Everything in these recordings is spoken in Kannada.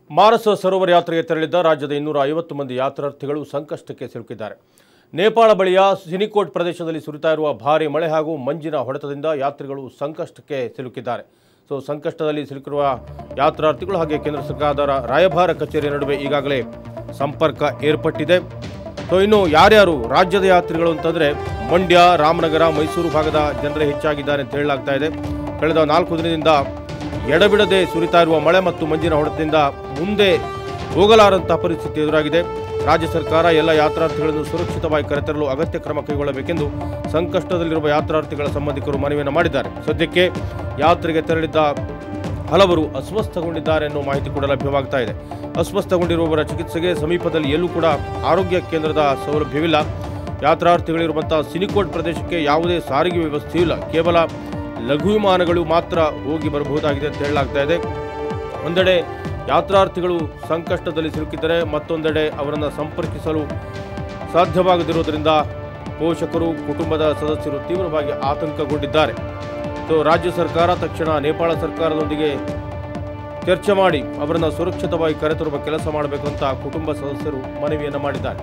ಮಾನಸ ಸರೋವರ ಯಾತ್ರೆಗೆ ತೆರಳಿದ್ದ ರಾಜ್ಯದ ಇನ್ನೂರ ಐವತ್ತು ಮಂದಿ ಯಾತ್ರಾರ್ಥಿಗಳು ಸಂಕಷ್ಟಕ್ಕೆ ಸಿಲುಕಿದ್ದಾರೆ ನೇಪಾಳ ಬಳಿಯ ಸಿನಿಕೋಟ್ ಪ್ರದೇಶದಲ್ಲಿ ಸುರಿತಾ ಇರುವ ಭಾರಿ ಮಳೆ ಹಾಗೂ ಮಂಜಿನ ಹೊಡೆತದಿಂದ ಯಾತ್ರಿಗಳು ಸಂಕಷ್ಟಕ್ಕೆ ಸಿಲುಕಿದ್ದಾರೆ ಸೊ ಸಂಕಷ್ಟದಲ್ಲಿ ಸಿಲುಕಿರುವ ಯಾತ್ರಾರ್ಥಿಗಳು ಹಾಗೆ ಕೇಂದ್ರ ಸರ್ಕಾರದ ರಾ- ರಾಯಭಾರ ಕಚೇರಿ ನಡುವೆ ಈಗಾಗಲೇ ಸಂಪರ್ಕ ಏರ್ಪಟ್ಟಿದೆ ಸೊ ಇನ್ನು ಯಾರ್ಯಾರು ರಾಜ್ಯದ ಯಾತ್ರಿಗಳು ಅಂತಂದರೆ ಮಂಡ್ಯ ರಾಮನಗರ ಮೈಸೂರು ಭಾಗದ ಜನರೇ ಹೆಚ್ಚಾಗಿದ್ದಾರೆ ಅಂತ ಹೇಳಲಾಗ್ತಾ ಇದೆ ಕಳೆದ ನಾಲ್ಕು ದಿನದಿಂದ ಎಡಬಿಡದೆ ಸುರಿತಾ ಇರುವ ಮಳೆ ಮತ್ತು ಮಂಜಿನ ಹೊಡೆತದಿಂದ ಮುಂದೆ ಹೋಗಲಾರಂತಹ ಪರಿಸ್ಥಿತಿ ಎದುರಾಗಿದೆ ರಾಜ್ಯ ಸರ್ಕಾರ ಎಲ್ಲ ಯಾತ್ರಾರ್ಥಿಗಳನ್ನು ಸುರಕ್ಷಿತವಾಗಿ ಕರೆತರಲು ಅಗತ್ಯ ಕ್ರಮ ಕೈಗೊಳ್ಳಬೇಕೆಂದು ಸಂಕಷ್ಟದಲ್ಲಿರುವ ಯಾತ್ರಾರ್ಥಿಗಳ ಸಂಬಂಧಿಕರು ಮನವಿಯನ್ನು ಮಾಡಿದ್ದಾರೆ ಸದ್ಯಕ್ಕೆ ಯಾತ್ರೆಗೆ ತೆರಳಿದ್ದ ಹಲವರು ಅಸ್ವಸ್ಥಗೊಂಡಿದ್ದಾರೆ ಎನ್ನುವ ಮಾಹಿತಿ ಕೂಡ ಲಭ್ಯವಾಗ್ತಾ ಇದೆ ಅಸ್ವಸ್ಥಗೊಂಡಿರುವವರ ಚಿಕಿತ್ಸೆಗೆ ಸಮೀಪದಲ್ಲಿ ಎಲ್ಲೂ ಕೂಡ ಆರೋಗ್ಯ ಕೇಂದ್ರದ ಸೌಲಭ್ಯವಿಲ್ಲ ಯಾತ್ರಾರ್ಥಿಗಳಿರುವಂತಹ ಸಿನಿಕೋಟ್ ಪ್ರದೇಶಕ್ಕೆ ಯಾವುದೇ ಸಾರಿಗೆ ವ್ಯವಸ್ಥೆಯೂ ಇಲ್ಲ ಕೇವಲ ಲಘು ವಿಮಾನಗಳು ಮಾತ್ರ ಹೋಗಿ ಬರಬಹುದಾಗಿದೆ ಅಂತ ಹೇಳಲಾಗ್ತಾ ಇದೆ ಒಂದೆಡೆ ಯಾತ್ರಾರ್ಥಿಗಳು ಸಂಕಷ್ಟದಲ್ಲಿ ಸಿಲುಕಿದ್ದರೆ ಮತ್ತೊಂದೆಡೆ ಅವರನ್ನು ಸಂಪರ್ಕಿಸಲು ಸಾಧ್ಯವಾಗದಿರುವುದರಿಂದ ಪೋಷಕರು ಕುಟುಂಬದ ಸದಸ್ಯರು ತೀವ್ರವಾಗಿ ಆತಂಕಗೊಂಡಿದ್ದಾರೆ ಸೊ ರಾಜ್ಯ ಸರ್ಕಾರ ತಕ್ಷಣ ನೇಪಾಳ ಸರ್ಕಾರದೊಂದಿಗೆ ಚರ್ಚೆ ಮಾಡಿ ಅವರನ್ನು ಸುರಕ್ಷಿತವಾಗಿ ಕರೆತರುವ ಕೆಲಸ ಮಾಡಬೇಕು ಅಂತ ಕುಟುಂಬ ಸದಸ್ಯರು ಮನವಿಯನ್ನು ಮಾಡಿದ್ದಾರೆ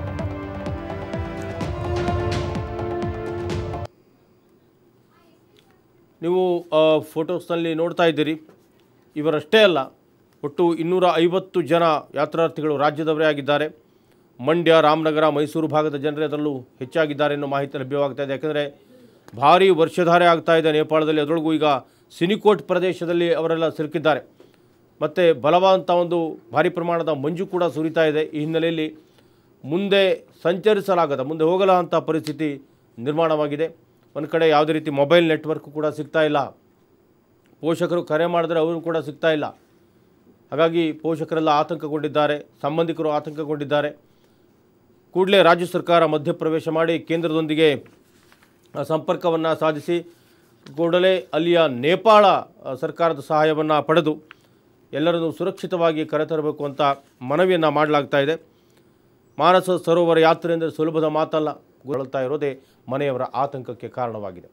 ನೀವು ಆ, ಫೋಟೋಸ್ನಲ್ಲಿ ನೋಡ್ತಾ ಇದ್ದೀರಿ ಇವರಷ್ಟೇ ಅಲ್ಲ ಒಟ್ಟು ಇನ್ನೂರ ಐವತ್ತು ಜನ ಯಾತ್ರಾರ್ಥಿಗಳು ರಾಜ್ಯದವರೇ ಆಗಿದ್ದಾರೆ ಮಂಡ್ಯ ರಾಮನಗರ ಮೈಸೂರು ಭಾಗದ ಜನರೇ ಅದರಲ್ಲೂ ಹೆಚ್ಚಾಗಿದ್ದಾರೆ ಅನ್ನೋ ಮಾಹಿತಿ ಲಭ್ಯವಾಗ್ತಾ ಇದೆ ಯಾಕಂದರೆ ಭಾರೀ ವರ್ಷಧಾರೆ ಆಗ್ತಾ ಇದೆ ನೇಪಾಳದಲ್ಲಿ ಅದರೊಳಗೂ ಈಗ ಸಿನಿಕೋಟ್ ಪ್ರದೇಶದಲ್ಲಿ ಅವರೆಲ್ಲ ಸಿಲುಕಿದ್ದಾರೆ ಮತ್ತು ಬಲವಾದಂಥ ಒಂದು ಭಾರಿ ಪ್ರಮಾಣದ ಮಂಜು ಕೂಡ ಸುರಿತಾ ಇದೆ ಈ ಹಿನ್ನೆಲೆಯಲ್ಲಿ ಮುಂದೆ ಸಂಚರಿಸಲಾಗದ ಮುಂದೆ ಹೋಗಲಾರಂಥ ಪರಿಸ್ಥಿತಿ ನಿರ್ಮಾಣವಾಗಿದೆ ಒಂದು ಕಡೆ ಯಾವುದೇ ರೀತಿ ಮೊಬೈಲ್ ನೆಟ್ವರ್ಕ್ ಕೂಡ ಸಿಗ್ತಾ ಇಲ್ಲ ಪೋಷಕರು ಕರೆ ಮಾಡಿದ್ರೆ ಅವರು ಕೂಡ ಸಿಗ್ತಾ ಇಲ್ಲ ಹಾಗಾಗಿ ಪೋಷಕರೆಲ್ಲ ಆತಂಕಗೊಂಡಿದ್ದಾರೆ ಸಂಬಂಧಿಕರು ಆತಂಕಗೊಂಡಿದ್ದಾರೆ ಕೂಡಲೇ ರಾಜ್ಯ ಸರ್ಕಾರ ಮಧ್ಯಪ್ರವೇಶ ಮಾಡಿ ಕೇಂದ್ರದೊಂದಿಗೆ ಸಂಪರ್ಕವನ್ನು ಸಾಧಿಸಿ ಕೂಡಲೇ ಅಲ್ಲಿಯ ನೇಪಾಳ ಆ, ಸರ್ಕಾರದ ಸಹಾಯವನ್ನು ಪಡೆದು ಎಲ್ಲರನ್ನು ಸುರಕ್ಷಿತವಾಗಿ ಕರೆತರಬೇಕು ಅಂತ ಮನವಿಯನ್ನು ಮಾಡಲಾಗ್ತಾ ಇದೆ ಮಾನಸ ಸರೋವರ ಯಾತ್ರೆ ಅಂದರೆ ಸುಲಭದ ಮಾತಲ್ಲ ಗೊಳ್ತಾ ಇರೋದೇ ಮನೆಯವರ ಆತಂಕಕ್ಕೆ ಕಾರಣವಾಗಿದೆ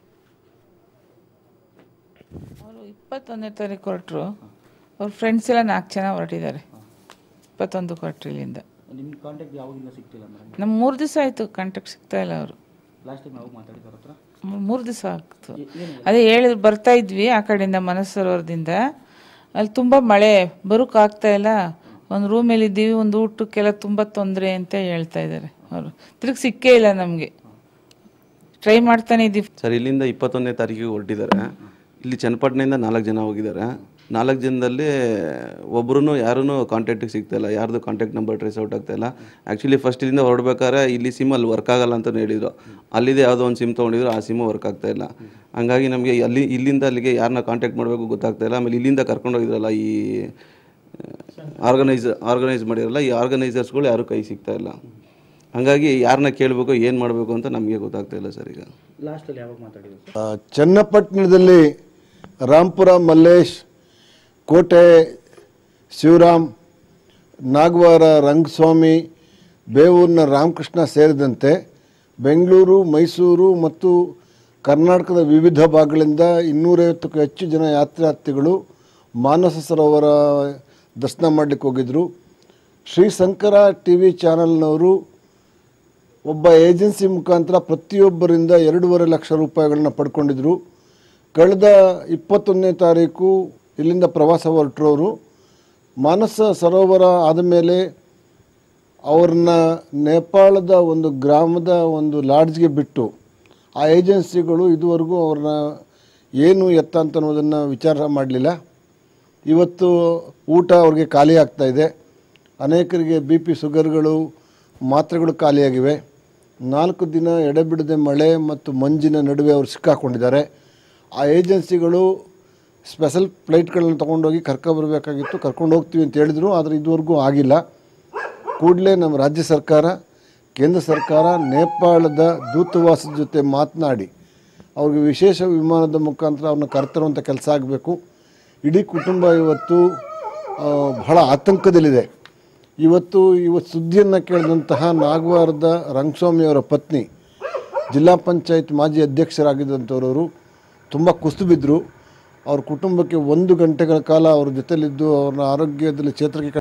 ಅವರು ಇಪ್ಪತ್ತೊಂದನೇ ತಾರೀಕು ಹೊರಟರು ಅವ್ರ ಫ್ರೆಂಡ್ಸ್ ಎಲ್ಲ ನಾಲ್ಕು ಜನ ಹೊರಟಿದ್ದಾರೆ ಇಪ್ಪತ್ತೊಂದು ಹೊರಟ್ರು ಇಲ್ಲಿಂದ ನಿಮ್ಮ ಕಾಂಟ್ಯಾಕ್ಟ್ ಯಾವಾಗಿಂದ ಸಿಗ್ತಿಲ್ಲ ಮೇಡಮ್ ನಮ್ಮ ಮೂರು ದಿವಸ ಆಯಿತು ಕಾಂಟ್ಯಾಕ್ಟ್ ಸಿಗ್ತಾ ಇಲ್ಲ ಅವರು ಲಾಸ್ಟ್ ಟೈಮ್ ಯಾವಾಗ ಮಾತಾಡಿದಾರ ಹತ್ರ ಮೂರು ದಿವಸ ಆಗ್ತು ಅದೇ ಹೇಳಿದ್ರು ಬರ್ತಾ ಇದ್ವಿ ಆ ಕಡೆಯಿಂದ ಮನಸ್ಸರೋವರದಿಂದ ಅಲ್ಲಿ ತುಂಬ ಮಳೆ ಬರೋಕ್ಕಾಗ್ತಾ ಇಲ್ಲ ಒಂದು ರೂಮಲ್ಲಿ ಇದ್ದೀವಿ ಒಂದು ಊಟಕ್ಕೆಲ್ಲ ತುಂಬ ತೊಂದರೆ ಅಂತ ಹೇಳ್ತಾ ಇದ್ದಾರೆ ಅವರು ತಿರುಗಿ ಸಿಕ್ಕೇ ಇಲ್ಲ ನಮಗೆ ಟ್ರೈ ಮಾಡ್ತಾನೆ ಇದ್ದೀವಿ ಸರ್ ಇಲ್ಲಿಂದ ಇಪ್ಪತ್ತೊಂದನೇ ತಾರೀಕಿಗೆ ಹೊರಟಿದ್ದಾರೆ ಇಲ್ಲಿ ಚನ್ನಪಟ್ಟಣದಿಂದ ನಾಲ್ಕು ಜನ ಹೋಗಿದ್ದಾರೆ ನಾಲ್ಕು ಜನದಲ್ಲಿ ಒಬ್ಬರು ಯಾರೂ ಕಾಂಟ್ಯಾಕ್ಟಿಗೆ ಸಿಗ್ತಾ ಇಲ್ಲ ಯಾರ್ದು ಕಾಂಟ್ಯಾಕ್ಟ್ ನಂಬರ್ ಟ್ರೇಸ್ ಔಟ್ ಆಗ್ತಾ ಇಲ್ಲ ಆ್ಯಕ್ಚುಲಿ ಫಸ್ಟ್ ಇಲ್ಲಿಂದ ಹೊರಡ್ಬೇಕಾದ್ರೆ ಇಲ್ಲಿ ಸಿಮ್ ಅಲ್ಲಿ ವರ್ಕ್ ಆಗಲ್ಲ ಅಂತ ಹೇಳಿದ್ರು ಅಲ್ಲಿದೆ ಯಾವುದೋ ಒಂದು ಸಿಮ್ ತೊಗೊಂಡಿದ್ರು ಆ ಸಿಮ್ ವರ್ಕ್ ಆಗ್ತಾ ಇಲ್ಲ ಹಂಗಾಗಿ ನಮಗೆ ಅಲ್ಲಿ ಇಲ್ಲಿಂದ ಅಲ್ಲಿಗೆ ಯಾರನ್ನ ಕಾಂಟ್ಯಾಕ್ಟ್ ಮಾಡಬೇಕು ಗೊತ್ತಾಗ್ತಾ ಇಲ್ಲ ಆಮೇಲೆ ಇಲ್ಲಿಂದ ಕರ್ಕೊಂಡು ಹೋಗಿದ್ರಲ್ಲ ಈ ಆರ್ಗನೈಸ್ ಆರ್ಗನೈಸ್ ಮಾಡಿರಲ್ಲ ಈ ಆರ್ಗನೈಸರ್ಸ್ಗಳು ಯಾರೂ ಕೈ ಸಿಗ್ತಾ ಇಲ್ಲ ಹಂಗಾಗಿ ಯಾರನ್ನ ಕೇಳಬೇಕು ಏನು ಮಾಡಬೇಕು ಅಂತ ನಮಗೆ ಗೊತ್ತಾಗ್ತಾ ಇಲ್ಲ ಸರ್ ಈಗ ಲಾಸ್ಟಲ್ಲಿ ಯಾವಾಗ ಮಾತಾಡಿದ್ರು ಆ, ಚನ್ನಪಟ್ಟಣದಲ್ಲಿ ರಾಂಪುರ ಮಲ್ಲೇಶ್ ಕೋಟೆ ಶಿವರಾಮ್ ನಾಗವಾರ ರಂಗಸ್ವಾಮಿ ಬೇವೂರಿನ ರಾಮಕೃಷ್ಣ ಸೇರಿದಂತೆ ಬೆಂಗಳೂರು ಮೈಸೂರು ಮತ್ತು ಕರ್ನಾಟಕದ ವಿವಿಧ ಭಾಗಗಳಿಂದ ಇನ್ನೂರೈವತ್ತಕ್ಕೂ ಹೆಚ್ಚು ಜನ ಯಾತ್ರಾರ್ಥಿಗಳು ಮಾನಸ ಸರೋವರ ದರ್ಶನ ಮಾಡಲಿಕ್ಕೆ ಹೋಗಿದ್ದರು ಶ್ರೀಶಂಕರ ಟಿ ವಿ ಚಾನಲ್ನವರು ಒಬ್ಬ ಏಜೆನ್ಸಿ ಮುಖಾಂತರ ಪ್ರತಿಯೊಬ್ಬರಿಂದ ಎರಡೂವರೆ ಲಕ್ಷ ರೂಪಾಯಿಗಳನ್ನ ಪಡ್ಕೊಂಡಿದ್ರು ಕಳೆದ ಇಪ್ಪತ್ತೊಂದನೇ ತಾರೀಕು ಇಲ್ಲಿಂದ ಪ್ರವಾಸ ಹೊರಟರೋರು ಮಾನಸ ಸರೋವರ ಆದಮೇಲೆ ಅವ್ರನ್ನ ನೇಪಾಳದ ಒಂದು ಗ್ರಾಮದ ಒಂದು ಲಾಡ್ಜ್ಗೆ ಬಿಟ್ಟು ಆ ಏಜೆನ್ಸಿಗಳು ಇದುವರೆಗೂ ಅವ್ರನ್ನ ಏನು ಎತ್ತ ಅಂತ ಅನ್ನೋದನ್ನು ವಿಚಾರ ಮಾಡಲಿಲ್ಲ ಇವತ್ತು ಊಟ ಅವ್ರಿಗೆ ಖಾಲಿ ಆಗ್ತಾ ಇದೆ ಅನೇಕರಿಗೆ ಬಿ ಪಿ ಶುಗರ್ಗಳು ಮಾತ್ರೆಗಳು ಖಾಲಿಯಾಗಿವೆ ನಾಲ್ಕು ದಿನ ಎಡೆಬಿಡದೆ ಮಳೆ ಮತ್ತು ಮಂಜಿನ ನಡುವೆ ಅವರು ಸಿಕ್ಕಾಕೊಂಡಿದ್ದಾರೆ ಆ ಏಜೆನ್ಸಿಗಳು ಸ್ಪೆಷಲ್ ಫ್ಲೈಟ್ಗಳನ್ನು ತೊಗೊಂಡೋಗಿ ಕರ್ಕೊಬರ್ಬೇಕಾಗಿತ್ತು ಕರ್ಕೊಂಡು ಹೋಗ್ತೀವಿ ಅಂತ ಹೇಳಿದರು ಆದರೆ ಇದುವರೆಗೂ ಆಗಿಲ್ಲ ಕೂಡಲೇ ನಮ್ಮ ರಾಜ್ಯ ಸರ್ಕಾರ ಕೇಂದ್ರ ಸರ್ಕಾರ ನೇಪಾಳದ ದೂತಾವಾಸದ ಜೊತೆ ಮಾತನಾಡಿ ಅವ್ರಿಗೆ ವಿಶೇಷ ವಿಮಾನದ ಮುಖಾಂತರ ಅವ್ರನ್ನ ಕರೆತರುವಂಥ ಕೆಲಸ ಆಗಬೇಕು ಇಡೀ ಕುಟುಂಬ ಇವತ್ತು ಆ, ಬಹಳ ಆತಂಕದಲ್ಲಿದೆ ಇವತ್ತು ಇವತ್ತು ಸುದ್ದಿಯನ್ನು ಕೇಳಿದಂತಹ ನಾಗವಾರದ ರಂಗಸ್ವಾಮಿಯವರ ಪತ್ನಿ ಜಿಲ್ಲಾ ಪಂಚಾಯತ್ ಮಾಜಿ ಅಧ್ಯಕ್ಷರಾಗಿದ್ದಂಥವರು ತುಂಬ ಕುಸಿದು ಬಿದ್ದರು ಅವ್ರ ಕುಟುಂಬಕ್ಕೆ ಒಂದು ಗಂಟೆಗಳ ಕಾಲ ಅವ್ರ ಜೊತೆಲಿದ್ದು ಅವ್ರನ್ನ ಆರೋಗ್ಯದಲ್ಲಿ ಚೇತರಿಕೆ